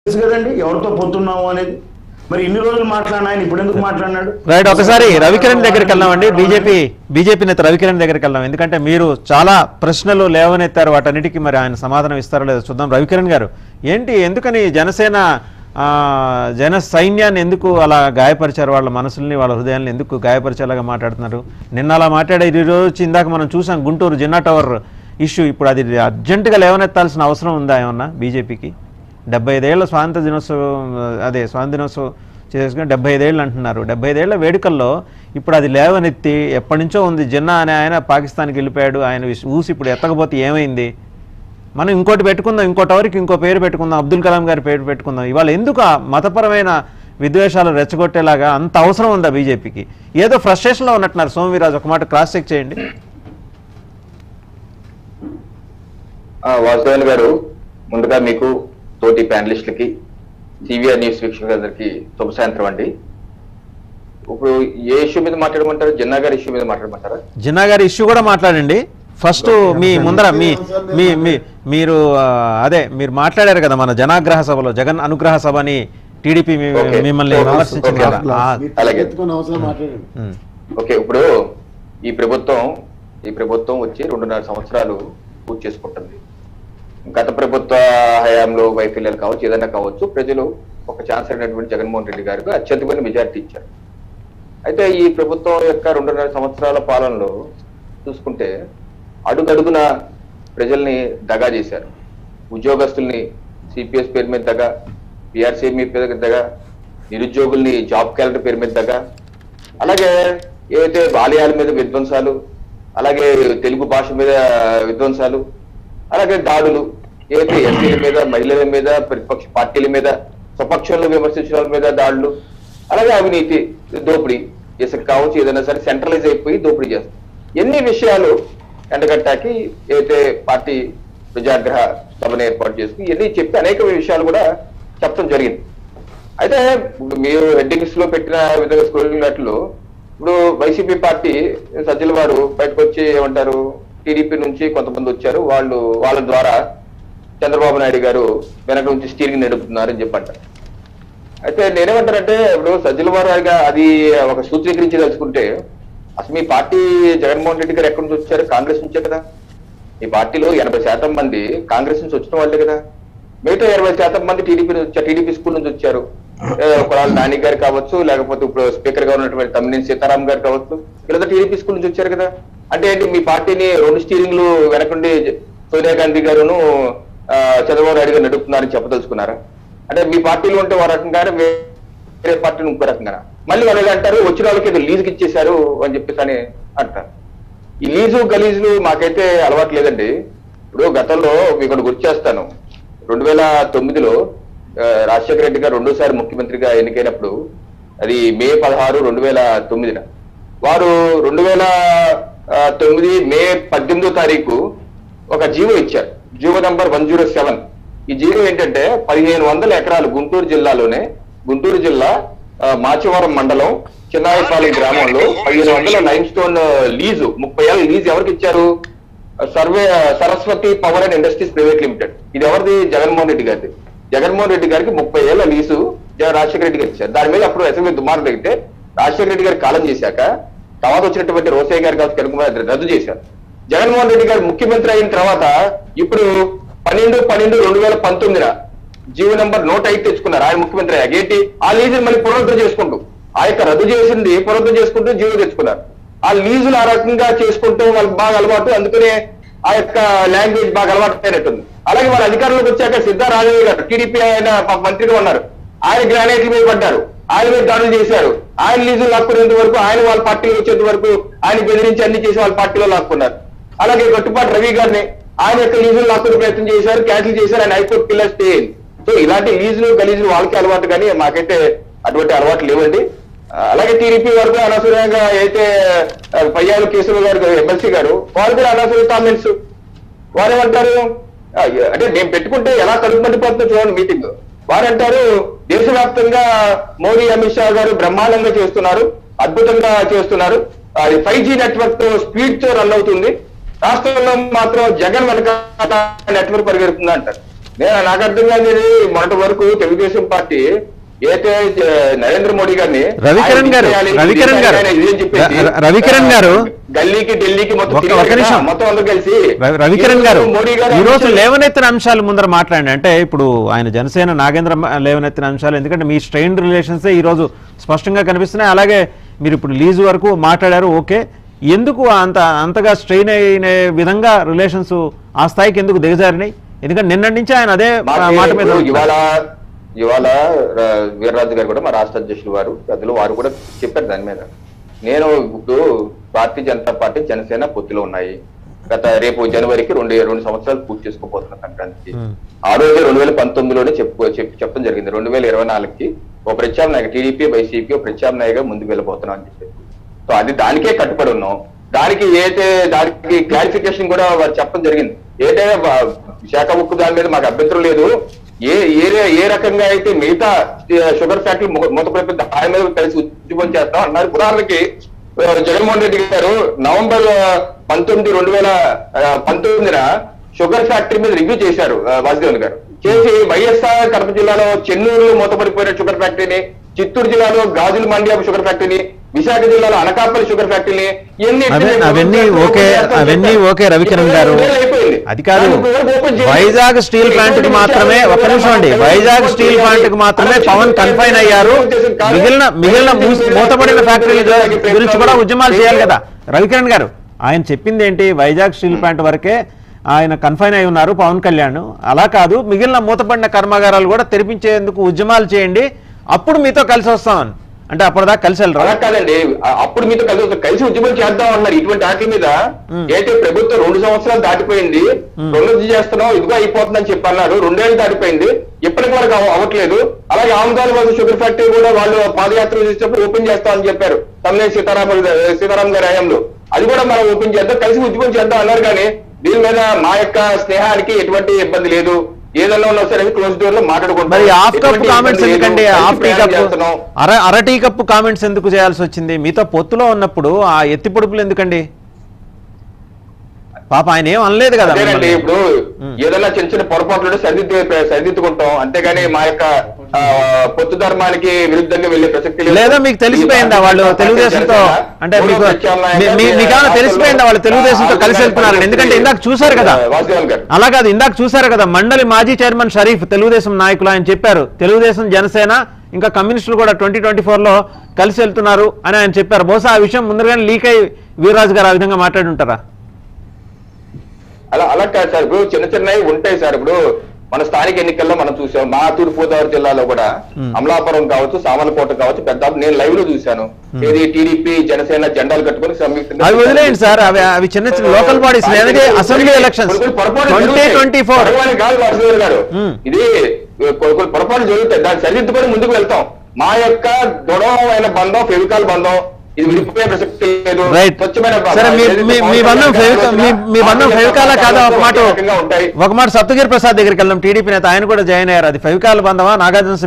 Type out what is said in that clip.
తెలుసు కదండి ఎవరితో పోతున్నాము అనేది మరి ఇన్ని రోజులు మాట్లాడిన ఆయన ఇప్పుడు ఎందుకు మాట్లాడినాడు రైట్ ఒకసారి రవికిరణ్ దగ్గరికి వెళ్దామండి బీజేపీ బీజేపీ నేత రవికిరణ్ దగ్గరికి వెళ్దాం ఎందుకంటే మీరు చాలా ప్రశ్నలు లేవనెత్తారు వాటన్నిటికీ మరి ఆయన సమాధానం ఇస్తారో లేదో చూద్దాం రవికిరణ్ గారు ఏంటి ఎందుకని జనసేన ఆ, జన సైన్యాన్ని ఎందుకు అలా గాయపరిచారు వాళ్ళ మనసుల్ని వాళ్ళ హృదయాన్ని ఎందుకు గాయపరిచేలాగా మాట్లాడుతున్నారు నిన్న అలా మాట్లాడే ఈ రోజు వచ్చి ఇందాక మనం చూసాం గుంటూరు జిన్నా టవర్ ఇష్యూ ఇప్పుడు అది అర్జెంటుగా లేవనెత్తాల్సిన అవసరం ఉందా ఏమన్నా బీజేపీకి డెబ్బై ఐదేళ్ల స్వాతంత్ర దినోత్సవం అదే స్వాతంత్ర దినోత్సవం చేసుకుని డెబ్బై ఐదేళ్ళు అంటున్నారు డెబ్బై ఐదేళ్ల వేడుకల్లో ఇప్పుడు అది లేవనెత్తి ఎప్పటి నుంచో ఉంది జిన్నా అనే ఆయన పాకిస్తాన్కి వెళ్ళిపోయాడు ఆయన విస్- ఊసి ఇప్పుడు ఎత్తకపోతే ఏమైంది మనం ఇంకోటి పెట్టుకుందాం ఇంకో టవర్కి ఇంకో పేరు పెట్టుకుందాం అబ్దుల్ కలాం గారి పేరు పెట్టుకుందాం ఇవాళ ఎందుకు ఆ మతపరమైన విద్వేషాలు రెచ్చగొట్టేలాగా అంత అవసరం ఉందా బీజేపీకి ఏదో ఫ్రస్ట్రేషన్లో ఉన్నట్టున్నారు సోమవీరాజు ఒక మాట క్రాస్ చెక్ చేయండి ఆ, వాసుదేవన్ గారు ముందుగా మీకు తోటి ప్యానలిస్టులకి సివిఆర్ న్యూస్ వీక్షకులందరికీ శుభ సాయంత్రం అండి ఇప్పుడు ఏ ఇష్యూ మీద మాట్లాడమంటారు జిన్నా గారి ఇష్యూ మీద మాట్లాడమంటారా జిన్నా గారి ఇష్యూ కూడా మాట్లాడండి ఫస్ట్ మీ ముందర మీ మీ మీ మీరు ఆ, అదే మీరు మాట్లాడారు కదా మన జనాగ్రహ సభలో జగన్ అనుగ్రహ సభ అని టీడీపీ Okay. మిమ్మల్ని Okay. విమర్శించింది కదా ఆ, అలాగే. ఎత్తుకున్న అవసరం మాట్లాడండి ఉమ్, ఓకే ఇప్పుడు ఈ ప్రభుత్వం ఈ ప్రభుత్వం వచ్చి రెండున్నర సంవత్సరాలు పూర్తి చేసుకుంటుంది గత ప్రభుత్వ హయాంలో వైఫల్యాలు కావచ్చు ఏదైనా కావచ్చు ప్రజలు ఒక ఛాన్స్ అయినటువంటి జగన్మోహన్ రెడ్డి గారికి అత్యధికమైన మెజారిటీ ఇచ్చారు అయితే ఈ ప్రభుత్వం యొక్క రెండున్నర సంవత్సరాల పాలనలో చూసుకుంటే అడుగడుగున ప్రజల్ని దగా చేశారు ఉద్యోగస్తుల్ని సిపిఎస్ పేరు మీద దగా పిఆర్సీ మీద దగా నిరుద్యోగుల్ని జాబ్ క్యాలెండర్ పేరు మీద దగా అలాగే ఏవైతే బాల్యాల మీద విధ్వంసాలు అలాగే తెలుగు భాష మీద విధ్వంసాలు అలాగే దాడులు ఏవైతే ఎస్సీల మీద మహిళల మీద ప్రతిపక్ష పార్టీల మీద స్వపక్షంలో విమర్శించిన వాళ్ళ మీద దాడులు అలాగే అవినీతి దోపిడీ ఇసుక కావచ్చు ఏదైనా సరే సెంట్రలైజ్ అయిపోయి దోపిడీ చేస్తారు ఎన్ని విషయాలు ఎండగట్టాకి ఏదైతే పార్టీ ప్రజాగ్రహ సభను ఏర్పాటు చేసుకుని ఇవన్నీ చెప్పి అనేక విషయాలు కూడా చెప్పడం జరిగింది అయితే మీరు హెడ్డింగ్స్ లో పెట్టిన విధంగా స్కూల్లో ఇప్పుడు వైసీపీ పార్టీ సజ్జల వారు బయటకు వచ్చి ఏమంటారు టీడీపీ నుంచి కొంతమంది వచ్చారు వాళ్ళు వాళ్ళ ద్వారా చంద్రబాబు నాయుడు గారు వెనక నుంచి స్టీరింగ్ నడుపుతున్నారని చెప్పంటారు అయితే నేనేమంటానంటే ఇప్పుడు సజ్జల వారు గారు అది ఒక సూత్రీకరించి తలుచుకుంటే అసలు మీ పార్టీ జగన్మోహన్ రెడ్డి గారు ఎక్కడి నుంచి వచ్చారు కాంగ్రెస్ నుంచే కదా ఈ పార్టీలో ఎనభై శాతం మంది కాంగ్రెస్ నుంచి వచ్చిన వాళ్ళే కదా మిగతా ఇరవై శాతం మంది టీడీపీ నుంచి వచ్చారు టీడీపీ స్కూల్ నుంచి వచ్చారు ఏ, ఒకవేళ నాని గారు కావచ్చు లేకపోతే ఇప్పుడు స్పీకర్ గా ఉన్నటువంటి తమ్మినేని సీతారాం గారు కావచ్చు వీళ్ళంతా టీడీపీ స్కూల్ నుంచి వచ్చారు కదా అంటే ఏంటి మీ పార్టీని రెండు స్టీరింగ్లు వెనకుండి సోనియా గాంధీ గారును ఆ, చంద్రబాబు నాయుడు గారు నడుపుతున్నారని చెప్పదలుచుకున్నారా అంటే మీ పార్టీలో ఉంటే ఒక రకంగానే వేరే పార్టీని ఇంకో రకంగా మళ్ళీ వాళ్ళు ఏదో అంటారు వచ్చిన వాళ్ళకి ఏదో లీజుకి ఇచ్చేశారు అని చెప్పేసి అని అంటారు ఈ లీజు గలీజులు మాకైతే అలవాటు లేదండి ఇప్పుడు గతంలో మీకు ఒకటి గుర్తు చేస్తాను రెండు వేల తొమ్మిదిలో ఆ, రాజశేఖర రెడ్డి గారు రెండోసారి ముఖ్యమంత్రిగా ఎన్నికైనప్పుడు అది మే పదహారు రెండు వేల తొమ్మిదిన వారు రెండు వేల ఆ, తొమ్మిది మే పద్దెనిమిదో తారీఖు ఒక జీవో ఇచ్చారు GO number one zero seven ఈ జీవో ఏంటంటే పదిహేను వందల ఎకరాలు గుంటూరు జిల్లాలోనే గుంటూరు జిల్లా ఆ, మాచవరం మండలం చిన్నాయిపాలెం గ్రామంలో పదిహేను వందల లైమ్ స్టోన్ లీజు ముప్పై ఏళ్ళ లీజు ఎవరికి ఇచ్చారు survey Saraswati power and industries private limited ఇది ఎవరిది జగన్మోహన్ రెడ్డి గారిది జగన్మోహన్ రెడ్డి గారికి ముప్పై ఏళ్ల లీజు జగన్ రాజశేఖర రెడ్డి గారు ఇచ్చారు దాని మీద అప్పుడు అసెంబ్లీ దుమారం తగ్గితే రాజశేఖర రెడ్డి గారు కాలం చేశాక తర్వాత వచ్చినటువంటి రోసయ్య గారు కావచ్చు కిరణ్ కుమార్ రద్దు చేశారు జగన్మోహన్ రెడ్డి గారు ముఖ్యమంత్రి అయిన తర్వాత ఇప్పుడు పన్నెండు పన్నెండు రెండు వేల పంతొమ్మిదిన జీవో నెంబర్ నూట ఐదు తెచ్చుకున్నారు ఆయన ముఖ్యమంత్రి అయ్యాక ఏంటి ఆ లీజుని మళ్ళీ పునరుద్ధరణ చేసుకుంటూ ఆ యొక్క రద్దు చేసింది పునరుద్ధరణ చేసుకుంటూ జీవో తెచ్చుకున్నారు ఆ లీజులు ఆ రకంగా చేసుకుంటూ వాళ్ళకి బాగా అలవాటు అందుకనే ఆ యొక్క లాంగ్వేజ్ బాగా అలవాటు అయినట్టుంది అలాగే వాళ్ళ అధికారంలోకి వచ్చాక సిద్ధారామయ్య గారు టీడీపీ ఆయన పాప మంత్రిగా ఉన్నారు ఆయన గ్రానైట్ల మీద పడ్డారు ఆయన మీద దాడులు చేశారు ఆయన లీజులు లాక్కునేంత వరకు ఆయన వాళ్ళ పార్టీలో వచ్చేంత వరకు ఆయన బెదిరించి అన్ని చేసి వాళ్ళ పార్టీలో లాక్కున్నారు అలాగే గట్టుపాటి రవి గారిని ఆయన యొక్క లీజులు లాక్కునే ప్రయత్నం చేశారు క్యాన్సిల్ చేశారు ఆయన హైకోర్టు పిల్లర్ స్టే అయింది. సో ఇలాంటి లీజులు గలీజులు వాళ్ళకి అలవాటు కానీ మాకైతే అటువంటి అలవాటు లేవండి ఆ, అలాగే టీడీపీ వరకు అనవసరంగా అయితే ఆ, పయ్యాలు కేసులు గారు ఎమ్మెల్సీ గారు వాళ్ళు కూడా అనవసర కామెంట్స్ వారు ఏమంటారు ఆ, అంటే మేము పెట్టుకుంటే ఎలా కడుపు మండిపోతుందో చూడండి మీటింగ్ వారు అంటారు దేశవ్యాప్తంగా మోడీ అమిత్ షా గారు బ్రహ్మాండంగా చేస్తున్నారు అద్భుతంగా చేస్తున్నారు అది ఫైవ్ జీ నెట్వర్క్ తో స్పీడ్ తో రన్ అవుతుంది రాష్ట్రంలో మాత్రం జగన్ వెనక నెట్వర్క్ పరిగెడుతుంది అంటారు నేను నాకు అర్థం కాదు మొన్నటి వరకు తెలుగుదేశం పార్టీ అయితే జ- నరేంద్ర మోడీ గారిని రవికిరణ్ ఆయన గారు, చేయాలి, రవికిరణ్ ఇది గారు, చేయాలి, ఇది అని చెప్పేసి, ర- రవికిరణ్ గారు, గల్లీకి ఢిల్లీకి మొత్తం ఒక్క- తిరిగారు ఒక్క కదా, నిమిషం. మొత్తం అందరూ కలిసి రవి- రవికిరణ్ గారు ఈరోజు మోడీ గారు ఈ రోజు అంశాలు- లేవనెత్తిన అంశాలు ముందర మాట్లాడండి అంటే ఇప్పుడు ఆయన జనసేన నాగేంద్ర మ- లేవనెత్తిన అంశాలు ఎందుకంటే మీ స్ట్రెయిన్ రిలేషన్స్ ఈ రోజు స్పష్టంగా కనిపిస్తున్నాయి అలాగే మీరు ఇప్పుడు లీజ్ వరకు మాట్లాడారు ఓకే ఎందుకు అంత అంతగా స్ట్రెయిన్ అయిన విధంగా రిలేషన్స్ ఆ స్థాయికి ఎందుకు దిగజారినాయి ఎందుకంటే నిన్నటి నుంచి ఆయన అదే మాకు మాట మీద ఇప్పుడు ఉంటున్నారు. ఇవాళ ఇవాళ ర- వీర్రాజు గారు కూడా మా రాష్ట్ర అధ్యక్షులు వారు పెద్దలు వారు కూడా చెప్పారు దాని మీద నేను ఇప్పుడు భారతీయ జనతా పార్టీ జనసేన పొత్తులో ఉన్నాయి గత రేపు జనవరికి రెండు రెండు సంవత్సరాలు పూర్తి చేసుకోబోతున్న సంక్రాంతికి Hmm. ఆ రోజు రెండు వేల పంతొమ్మిదిలోనే చెప్పు చెప్పి చెప్పడం జరిగింది రెండు వేల ఇరవై నాలుగుకి ఒక ప్రత్యామ్నాయ టీడీపీ వైసీపీ ఒక ప్రత్యామ్నాయగా ముందుకు వెళ్ళబోతున్నాం అని చెప్పి సో అది దానికే కట్టుబడి ఉన్నాం దానికి ఏదైతే దానికి క్లారిఫికేషన్ కూడా వారు చెప్పడం జరిగింది ఏదైతే వా- విశాఖ ఉక్కు దాని మీద మాకు అభ్యంతరం లేదు ఏ ఏ ఏ రకంగా అయితే మిగతా షుగర్ ఫ్యాక్టరీ మూతపడిపోతే దాని మీద కలిసి ఉద్యమం చేస్తాం అన్నారు ఉదాహరణకి ఆ, జగన్మోహన్ రెడ్డి గారు నవంబర్ ఆ, పంతొమ్మిది రెండు వేల ఆ, పంతొమ్మిదిన షుగర్ ఫ్యాక్టరీ మీద రివ్యూ చేశారు ఆ, వాసుదేవన్ గారు చేసి వైఎస్ఆర్ కడప జిల్లాలో చెన్నూరులో మూతపడిపోయిన షుగర్ ఫ్యాక్టరీని చిత్తూరు జిల్లాలో గాజుల మండ్యా షుగర్ ఫ్యాక్టరీని విశాఖ జిల్లాలో అనకాపల్లి షుగర్ ఫ్యాక్టరీని ఇవన్నీ అవే- అవన్నీ ఓకే అవన్నీ ఓకే రవికిరణ్ గారు అది కాదు వైజాగ్ స్టీల్ ప్లాంట్ కి మాత్రమే ఒక నిమిషం అండి వైజాగ్ స్టీల్ ప్లాంట్ కి మాత్రమే పవన్ కన్ఫైన్ అయ్యారు మిగిలిన మిగిలిన మూసి- మూతపడిన ఫ్యాక్టరీల గురించి కూడా ఉద్యమాలు చేయాలి కదా రవికిరణ్ గారు ఆయన చెప్పింది ఏంటి వైజాగ్ స్టీల్ ప్లాంట్ వరకే ఆయన కన్ఫైన్ అయి ఉన్నారు పవన్ కళ్యాణ్ అలా కాదు మిగిలిన మూతపడిన కర్మాగారాలు కూడా తెరిపించేందుకు ఉద్యమాలు చేయండి అప్పుడు మీతో కలిసి వస్తామని అంటే అప్పటిదాకా కలిసి అలా వెళ్ళరా కాదండి ఆ- అప్పుడు మీతో కలిసి వస్తాం. కలిసి ఉద్యమం చేద్దాం అన్నారు ఇటువంటి వాటి మీద అయితే ప్రభుత్వం రెండు సంవత్సరాలు దాటిపోయింది రెండు చేస్తున్నాం ఇదిగో అయిపోతుందని చెప్పి అన్నారు రెండేళ్ళు దాటిపోయింది ఇప్పటికి వరకు అవ- అవ్వట్లేదు అలాగే ఆమదాల వద్ద షుగర్ ఫ్యాక్టరీ కూడా వాళ్ళు పాదయాత్ర చేసేటప్పుడు ఓపెన్ చేస్తామని చెప్పారు తమ్మినేని సీతారామ సీతారాం గారి హయాంలో అది కూడా మనం ఓపెన్ చేద్దాం కలిసి ఉద్యమం చేద్దాం అన్నారు కానీ దీని మీద మా యొక్క స్నేహానికి ఎటువంటి ఇబ్బంది లేదు ఏదన్నా ఉన్నా సరే క్లోజ్ డోర్ లో మాట్లాడుకుంటాం మరి ఆఫ్ కప్ ఎటువంటి కామెంట్స్ ఇబ్బంది లేదు. ఎందుకండి కలిసి ఆఫ్ టీ ప్రయాణం కప్ చేస్తున్నాం. అర అర టీ కప్ కామెంట్స్ ఎందుకు చేయాల్సి వచ్చింది మీతో పొత్తులో ఉన్నప్పుడు ఆ ఎత్తి పొడుపులు ఎందుకండి పాప ఆయన ఏం అనలేదు కదా అదేనండి మిమ్మల్ని. ఇప్పుడు ఏదైనా చిన్న చిన్న పొరపాట్లు సరిదిద్దు సరిదిద్దుకుంటాం అంతేగాని మా యొక్క ఆ, పొత్తు ధర్మానికి విరుద్ధంగా వెళ్లే ప్రసక్తి లేదు. లేదా మీకు తెలిసిపోయిందా వాళ్ళు తెలుగుదేశంతో అంటే మూడో మీకు ప్రత్యామ్నాయంగా మీ- మీ- మీకు ఏమైనా తెలిసిపోయిందా వాళ్ళు తెలుగుదేశంతో కలిసి వెళ్తున్నారు ఎందుకంటే ఇందాక చూశారు కదా వాసుదేవన్ గారు అలా కాదు ఇందాక చూశారు కదా మండలి మాజీ చైర్మన్ షరీఫ్ తెలుగుదేశం నాయకులు ఆయన చెప్పారు తెలుగుదేశం జనసేన ఇంకా కమ్యూనిస్టులు కూడా ట్వంటీ ట్వంటీ లో కలిసి వెళ్తున్నారు అని ఆయన చెప్పారు బహుశా ఆ విషయం ముందుగానే లీక్ అయి వీర్రాజు గారు ఆ విధంగా మాట్లాడి ఉంటారా అలా అలా కాదు సార్ ఇప్పుడు చిన్న చిన్నవి ఉంటాయి సార్ ఇప్పుడు మన స్థానిక ఎన్నికల్లో మనం చూసాం మా తూర్పుగోదావరి జిల్లాలో కూడా అమలాపురం కావచ్చు సామలకోట కావచ్చు పెద్ద నేను లైవ్ లో చూశాను ఏది టీడీపీ జనసేన జెండాలు కట్టుకొని సంయుక్తంగా అవి వదిలేయండి సార్ అవి అవి చిన్న చిన్న లోకల్ బాడీస్ అనేది అసెంబ్లీ ఎలక్షన్స్ కొన్ని పొరపాట్లు ట్వంటీ జరుగుతాయి. ట్వంటీ ఫోర్ పొరపాటు కాదు వాసుదేవ్ గారు మ్మ్. ఇది కొన్ని కొన్ని పొరపాట్లు జరుగుతాయి దాన్ని సరిదిద్దుకొని ముందుకు వెళ్తాం మా యొక్క దృఢమైన బంధం ఫెవికాల్ బంధం ఇది విడిపోయే ప్రసక్తి లేదు రైట్ స్వచ్ఛమైన బంధం. సరే మీ ఏదైతే మీ- మీ పవన్ బంధం కళ్యాణ్ ఫెవికా- మీ మీ బంధం ఆలోచన ఫెవికాలా కాదా ఒక మాట ఒకే రకంగా ఉంటాయి ఒక మాట సప్తగిరి ప్రసాద్ దగ్గరికి వెళ్దాం టీడీపీ నేత ఆయన కూడా జాయిన్ అయ్యారు అది ఫెవికాల్ బంధమా నాగార్జున